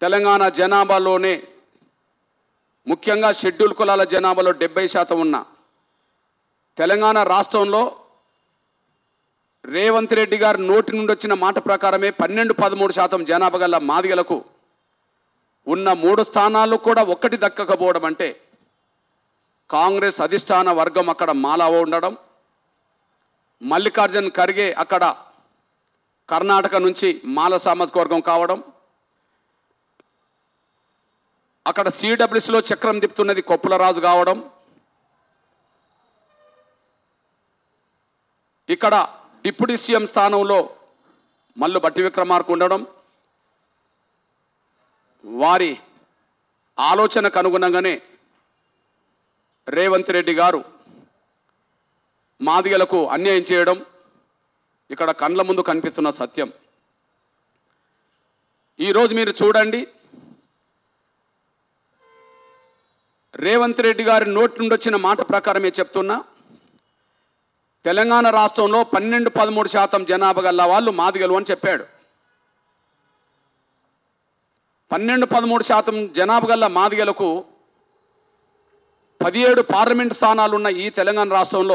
తెలంగాణ జనాభాలోనే ముఖ్యంగా షెడ్యూల్ కులాల జనాభాలో డెబ్బై శాతం ఉన్న తెలంగాణ రాష్ట్రంలో రేవంత్ రెడ్డి గారు నోటి నుండి వచ్చిన మాట ప్రకారమే పన్నెండు పదమూడు శాతం జనాభా గల మాదిగలకు ఉన్న మూడు స్థానాలు కూడా ఒక్కటి దక్కకపోవడం అంటే కాంగ్రెస్ అధిష్టాన వర్గం అక్కడ మాలావ ఉండడం మల్లికార్జున్ ఖర్గే అక్కడ కర్ణాటక నుంచి మాల సామాజిక వర్గం కావడం అక్కడ సిడబ్ల్యూసీలో చక్రం తిప్పుతున్నది కొప్పులరాజు కావడం ఇక్కడ డిప్యూటీ సీఎం స్థానంలో మల్లు బట్టి విక్రమార్కు ఉండడం వారి ఆలోచనకు అనుగుణంగానే రేవంత్ రెడ్డి గారు మాదిగలకు అన్యాయం చేయడం ఇక్కడ కండ్ల ముందు కనిపిస్తున్న సత్యం ఈరోజు మీరు చూడండి రేవంత్ రెడ్డి గారి నోటి నుండి వచ్చిన మాట ప్రకారమే చెప్తున్నా తెలంగాణ రాష్ట్రంలో పన్నెండు పదమూడు శాతం జనాభా గల వాళ్ళు మాదిగలు అని చెప్పాడు పన్నెండు పదమూడు శాతం జనాభా గల మాదిగలకు పదిహేడు పార్లమెంట్ స్థానాలున్న ఈ తెలంగాణ రాష్ట్రంలో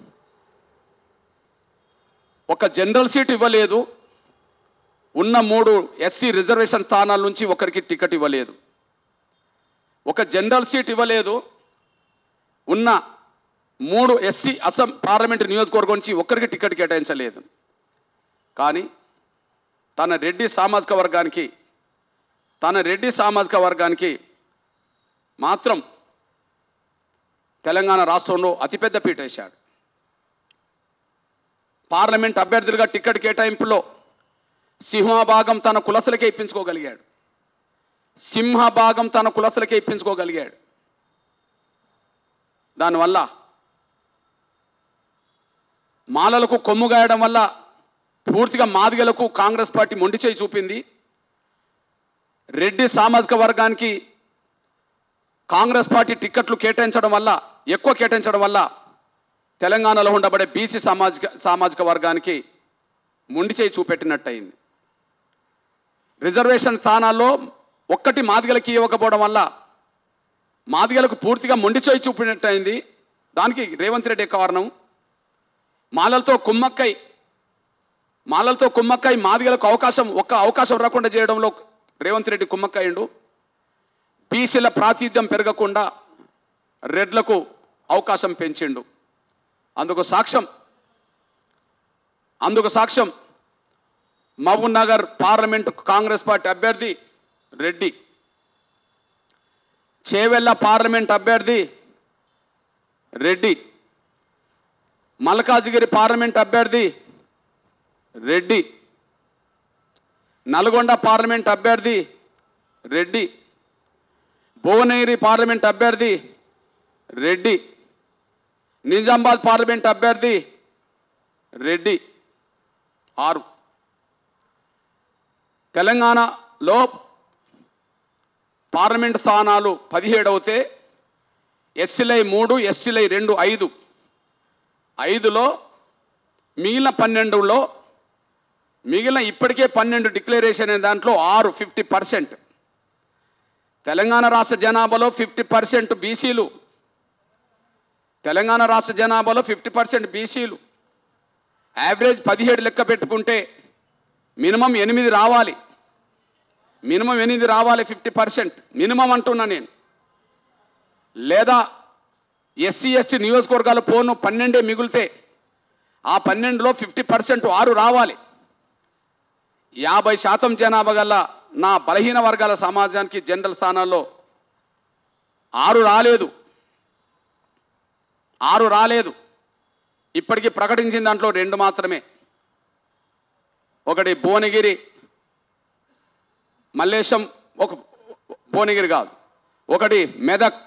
ఒక జనరల్ సీట్ ఇవ్వలేదు ఉన్న మూడు ఎస్సీ రిజర్వేషన్ స్థానాల నుంచి ఒకరికి టికెట్ ఇవ్వలేదు ఒక జనరల్ సీట్ ఇవ్వలేదు ఉన్న మూడు ఎస్సీ అసం పార్లమెంట్ నియోజకవర్గం నుంచి ఒక్కరికి టికెట్ కేటాయించలేదు కానీ తన రెడ్డి సామాజిక వర్గానికి తన రెడ్డి సామాజిక వర్గానికి మాత్రం తెలంగాణ రాష్ట్రంలో అతిపెద్ద పీట వేశాడు పార్లమెంట్ అభ్యర్థులుగా టికెట్ కేటాయింపులో సింహభాగం తన కులసులకే ఇప్పించుకోగలిగాడు సింహభాగం తన కులసులకే ఇప్పించుకోగలిగాడు దానివల్ల మాలలకు కొమ్ము గాయడం వల్ల పూర్తిగా మాదిగలకు కాంగ్రెస్ పార్టీ మొండి చేయి చూపింది రెడ్డి సామాజిక వర్గానికి కాంగ్రెస్ పార్టీ టిక్కెట్లు కేటాయించడం వల్ల ఎక్కువ కేటాయించడం వల్ల తెలంగాణలో ఉండబడే బీసీ సామాజిక సామాజిక వర్గానికి మొండి చేయి చూపెట్టినట్టయింది రిజర్వేషన్ స్థానాల్లో ఒక్కటి మాదిగలకి ఇవ్వకపోవడం వల్ల మాదిగలకు పూర్తిగా మొండి చేయి చూపినట్టయింది దానికి రేవంత్ రెడ్డి కారణం మాలలతో కుమ్మక్కై మాలలతో కుమ్మక్కై మాదిగలకు అవకాశం ఒక్క అవకాశం రాకుండా చేయడంలో రేవంత్ రెడ్డి కుమ్మక్కయ్యండు బీసీల ప్రాతినిధ్యం పెరగకుండా రెడ్లకు అవకాశం పెంచిండు అందుకు సాక్ష్యం అందుకు సాక్ష్యం Mahabub Nagar parliament Congress party అభ్యర్థి రెడ్డి చేవెళ్ళ పార్లమెంట్ అభ్యర్థి రెడ్డి మల్కాజిగిరి పార్లమెంట్ అభ్యర్థి రెడ్డి నల్గొండ పార్లమెంట్ అభ్యర్థి రెడ్డి భువనగిరి పార్లమెంట్ అభ్యర్థి రెడ్డి నిజామాబాద్ పార్లమెంట్ అభ్యర్థి రెడ్డి ఆరు తెలంగాణలో పార్లమెంట్ స్థానాలు పదిహేడు అవుతే ఎస్సీలై మూడు ఎస్టీలై రెండు ఐదు ఐదులో మిగిలిన పన్నెండులో మిగిలిన ఇప్పటికే పన్నెండు డిక్లరేషన్ అయిన దాంట్లో ఆరు ఫిఫ్టీ పర్సెంట్ తెలంగాణ రాష్ట్ర జనాభాలో ఫిఫ్టీ పర్సెంట్ బీసీలు తెలంగాణ రాష్ట్ర జనాభాలో ఫిఫ్టీ పర్సెంట్ బీసీలు యావరేజ్ పదిహేడు లెక్క పెట్టుకుంటే మినిమం ఎనిమిది రావాలి మినిమం ఎనిమిది రావాలి ఫిఫ్టీ పర్సెంట్ మినిమం అంటున్నా నేను లేదా ఎస్సీ ఎస్టీ నియోజకవర్గాలు పోను పన్నెండే మిగిలితే ఆ పన్నెండులో ఫిఫ్టీ పర్సెంట్ ఆరు రావాలి యాభై శాతం జనాభా గల నా బలహీన వర్గాల సమాజానికి జనరల్ స్థానాల్లో ఆరు రాలేదు ఆరు రాలేదు ఇప్పటికీ ప్రకటించిన దాంట్లో రెండు మాత్రమే ఒకటి భువనగిరి మల్లేశం ఒక భువనగిరి కాదు ఒకటి మెదక్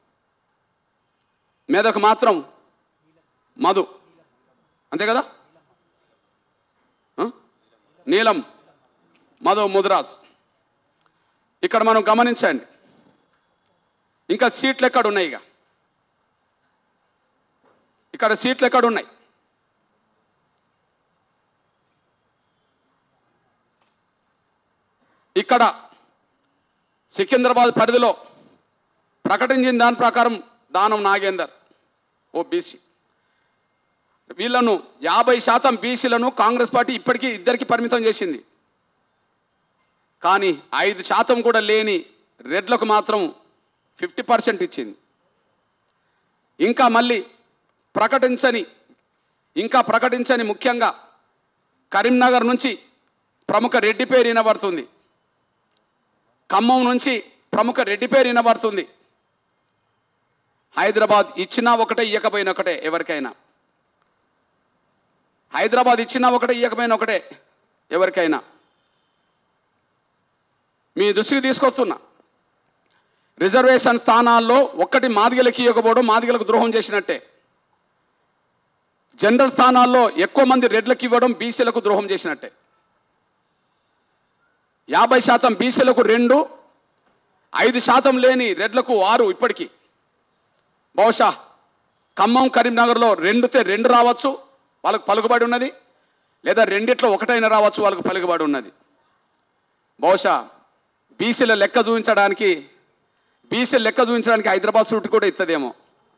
మెదక్ మాత్రం మధు అంతే కదా ఆ? నీలం మధు ముద్రాస్ ఇక్కడ మనం గమనించండి ఇంకా సీట్లు ఎక్కడ ఉన్నాయి ఇక ఇక్కడ సీట్లు ఎక్కడ ఉన్నాయి ఇక్కడ సికింద్రాబాద్ పరిధిలో ప్రకటించిన దాని ప్రకారం దానం నాగేందర్ ఓ బీసీ వీళ్ళను యాభై శాతం బీసీలను కాంగ్రెస్ పార్టీ ఇప్పటికీ ఇద్దరికి పరిమితం చేసింది కానీ ఐదు శాతం కూడా లేని రెడ్లకు మాత్రం ఫిఫ్టీ పర్సెంట్ ఇచ్చింది ఇంకా మళ్ళీ ప్రకటించని ఇంకా ప్రకటించని ముఖ్యంగా కరీంనగర్ నుంచి ప్రముఖ రెడ్డి పేరు వినబడుతుంది ఖమ్మం నుంచి ప్రముఖ రెడ్డి పేరు వినబడుతుంది హైదరాబాద్ ఇచ్చినా ఒకటే ఇయ్యకపోయినా ఒకటే ఎవరికైనా హైదరాబాద్ ఇచ్చినా ఒకటే ఇయ్యకపోయినా ఒకటే ఎవరికైనా మీ దృష్టికి తీసుకొస్తున్నా రిజర్వేషన్ స్థానాల్లో ఒక్కటి మాదిగలకి ఇవ్వకపోవడం మాదిగలకు ద్రోహం చేసినట్టే జనరల్ స్థానాల్లో ఎక్కువ మంది రెడ్లకు ఇవ్వడం బీసీలకు ద్రోహం చేసినట్టే యాభై శాతం బీసీలకు రెండు ఐదు శాతం లేని రెడ్లకు ఆరు ఇప్పటికీ బహుశా ఖమ్మం కరీంనగర్లో రెండుతే రెండు రావచ్చు వాళ్ళకు పలుకుబడి ఉన్నది లేదా రెండిట్లో ఒకటైనా రావచ్చు వాళ్ళకు పలుకుబడి ఉన్నది బహుశా బీసీల లెక్క చూపించడానికి బీసీల లెక్క చూపించడానికి హైదరాబాద్ సూట్ కూడా ఇస్తుందేమో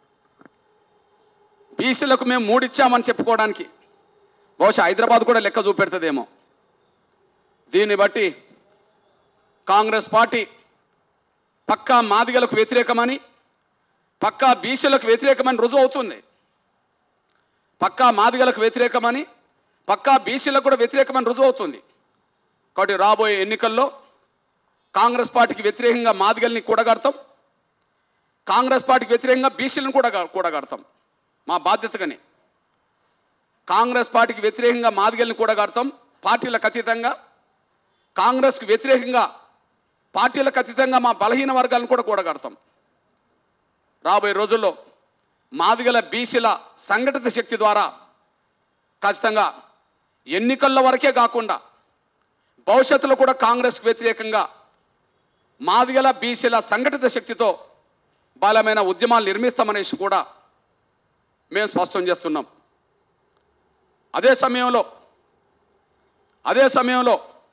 బీసీలకు మేము మూడు ఇచ్చామని చెప్పుకోవడానికి బహుశా హైదరాబాద్ కూడా లెక్క చూపెడుతుందేమో దీన్ని బట్టి కాంగ్రెస్ పార్టీ పక్కా మాదిగలకు వ్యతిరేకమని పక్కా బీసీలకు వ్యతిరేకమని రుజువు అవుతుంది పక్కా మాదిగలకు వ్యతిరేకమని పక్కా బీసీలకు కూడా వ్యతిరేకమని రుజువు అవుతుంది కాబట్టి రాబోయే ఎన్నికల్లో కాంగ్రెస్ పార్టీకి వ్యతిరేకంగా మాదిగల్ని కూడగడతాం కాంగ్రెస్ పార్టీకి వ్యతిరేకంగా బీసీలను కూడా కూడగడతాం మా బాధ్యతగానే కాంగ్రెస్ పార్టీకి వ్యతిరేకంగా మాదిగల్ని కూడగడతాం పార్టీలకు అతీతంగా కాంగ్రెస్కి వ్యతిరేకంగా పార్టీలకు అతీతంగా మా బలహీన వర్గాలను కూడా కూడగడతాం రాబోయే రోజుల్లో మాదిగల బీసీల సంఘటిత శక్తి ద్వారా ఖచ్చితంగా ఎన్నికల వరకే కాకుండా భవిష్యత్తులో కూడా కాంగ్రెస్కి వ్యతిరేకంగా మాదిగల బీసీల సంఘటిత శక్తితో బలమైన ఉద్యమాలు నిర్మిస్తామనేసి కూడా మేము స్పష్టం చేస్తున్నాం అదే సమయంలో అదే సమయంలో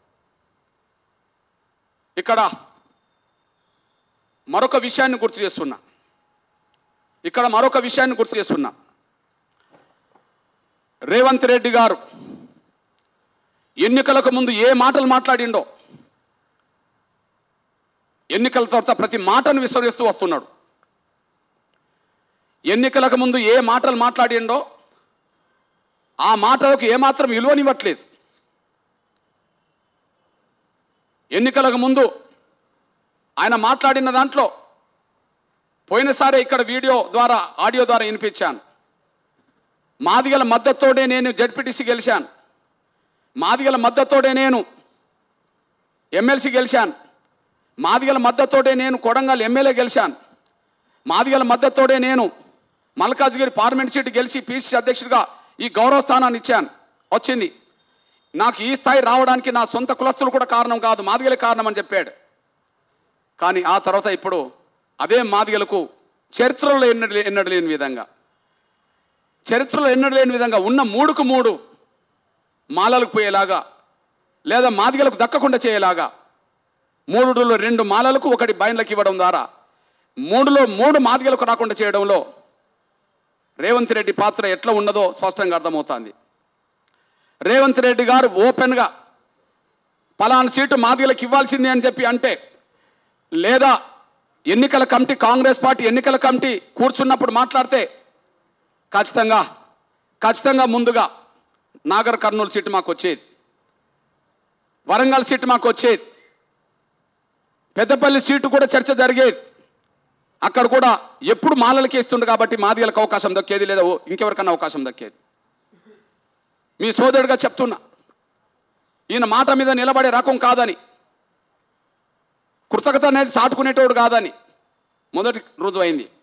ఇక్కడ మరొక విషయాన్ని గుర్తు చేస్తున్నా ఇక్కడ మరొక విషయాన్ని గుర్తు చేస్తున్నా రేవంత్ రెడ్డి గారు ఎన్నికలకు ముందు ఏ మాటలు మాట్లాడిండో ఎన్నికల తర్వాత ప్రతి మాటను విస్మరిస్తూ వస్తున్నాడు ఎన్నికలకు ముందు ఏ మాటలు మాట్లాడిండో ఆ మాటలకు ఏమాత్రం విలువనివ్వట్లేదు ఎన్నికలకు ముందు ఆయన మాట్లాడిన దాంట్లో పోయినసారి ఇక్కడ వీడియో ద్వారా ఆడియో ద్వారా వినిపించాను మాదిగల మద్దతుతోనే నేను జడ్పీటీసీ గెలిచాను మాదిగల మద్దతుతోనే నేను ఎమ్మెల్సీ గెలిచాను మాదిగల మద్దతుతోటే నేను కొడంగల్ ఎమ్మెల్యే గెలిచాను మాదిగల మద్దతుతోటే నేను మల్కాజ్గిరి పార్లమెంట్ సీటు గెలిచి పీసీసీ అధ్యక్షుడిగా ఈ గౌరవ స్థానాన్ని ఇచ్చాను వచ్చింది నాకు ఈ స్థాయి రావడానికి నా సొంత కులస్తులు కూడా కారణం కాదు మాదిగలే కారణం అని చెప్పాడు కానీ ఆ తర్వాత ఇప్పుడు అదే మాదిగలకు చరిత్రలో ఎన్నడు ఎన్నడు లేని విధంగా చరిత్రలో ఎన్నడు లేని విధంగా ఉన్న మూడుకు మూడు మాలలకు పోయేలాగా లేదా మాదిగలకు దక్కకుండా చేయలాగా మూడులో రెండు మాలలకు ఒకటి బయన్లకు ఇవ్వడం ద్వారా మూడులో మూడు మాదిగలకు రాకుండా చేయడంలో రేవంత్ రెడ్డి పాత్ర ఎట్లా ఉన్నదో స్పష్టంగా అర్థమవుతుంది రేవంత్ రెడ్డి గారు ఓపెన్గా పలానా సీటు మాదిగలకు ఇవ్వాల్సిందే అని చెప్పి అంటే లేదా ఎన్నికల కమిటీ కాంగ్రెస్ పార్టీ ఎన్నికల కమిటీ కూర్చున్నప్పుడు మాట్లాడితే ఖచ్చితంగా ఖచ్చితంగా ముందుగా నాగర్ కర్నూలు సీటు మాకు వచ్చేది వరంగల్ సీటు మాకు వచ్చేది పెద్దపల్లి సీటు కూడా చర్చ జరిగేది అక్కడ కూడా ఎప్పుడు మాలలకి ఇస్తుండు కాబట్టి మాదిగలకు అవకాశం దక్కేది లేదా ఓ- ఇంకెవరికన్నా అవకాశం దక్కేది మీ సోదరుడిగా చెప్తున్నా ఈయన మాట మీద నిలబడే రకం కాదని కృతజ్ఞత అనేది చాటుకునేటోడు కాదని మొదటి రుజువైంది